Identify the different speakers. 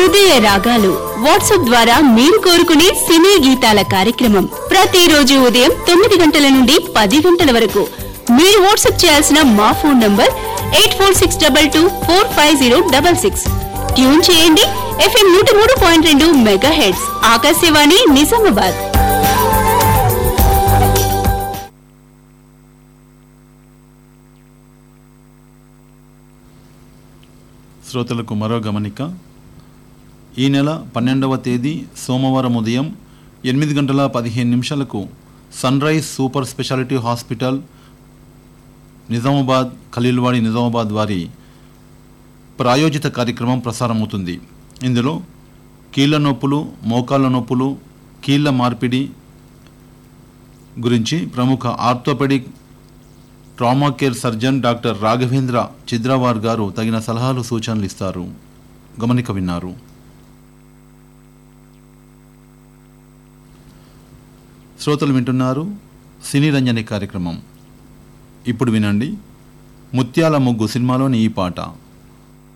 Speaker 1: హృదయ రాగాలు వాట్సాప్ ద్వారా మీరు కోరుకునే సినీ గీతాల కార్యక్రమం ప్రతిరోజు ఉదయం తొమ్మిది గంటల నుండి పది గంటల వరకు మీరు వాట్సాప్ చేయాల్సిన మా phone number eight four six double two four five zero double six tune చేయండి ఎఫ్ఎం నూట మూడు పాయింట్ రెండు మెగా హెడ్స్ ఆకాశవాణి నిజామాబాద్
Speaker 2: శ్రోతలకు మరో గమనిక ఈ నెల పన్నెండవ తేదీ సోమవారం ఉదయం ఎనిమిది గంటల పదిహేను నిమిషాలకు Sunrise super speciality hospital Nizamabad Khaleelwadi Nizamabad వారి ప్రాయోజిత కార్యక్రమం ప్రసారమవుతుంది ఇందులో కీళ్ళ నొప్పులు మోకాళ్ళ నొప్పులు కీళ్ళ మార్పిడి గురించి ప్రముఖ orthopaedic trauma care surgeon doctor Raghavendra Chidrawar garu తగిన సలహాలు సూచనలు ఇస్తారు గమనిక విన్నారు శ్రోతలు వింటున్నారు సినీ రంజని కార్యక్రమం ఇప్పుడు వినండి ముత్యాల ముగ్గు సినిమాలోని ఈ పాట